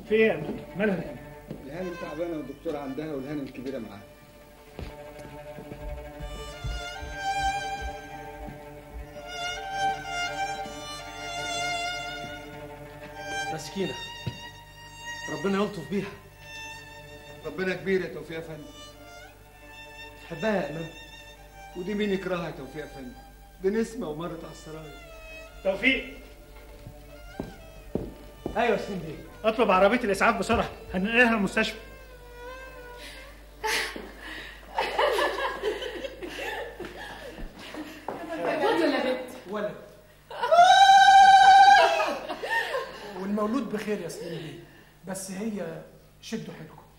في ايه يا امين مالها الهانم الهانم تعبانه والدكتوره عندها والهانم الكبيره معاها مسكينه ربنا يلطف بيها ربنا كبير يا توفيق يا فندم تحبها يا امام ودي مين يكرهها يا توفيق يا فندم دي نسمه ومرت على السراير توفيق ايوه يا سليم بيه اطلب عربيه الاسعاف بسرعه هننقلها المستشفى ولد ولا بنت؟ ولد والمولود بخير يا سليم بيه بس هي شدوا حيلكم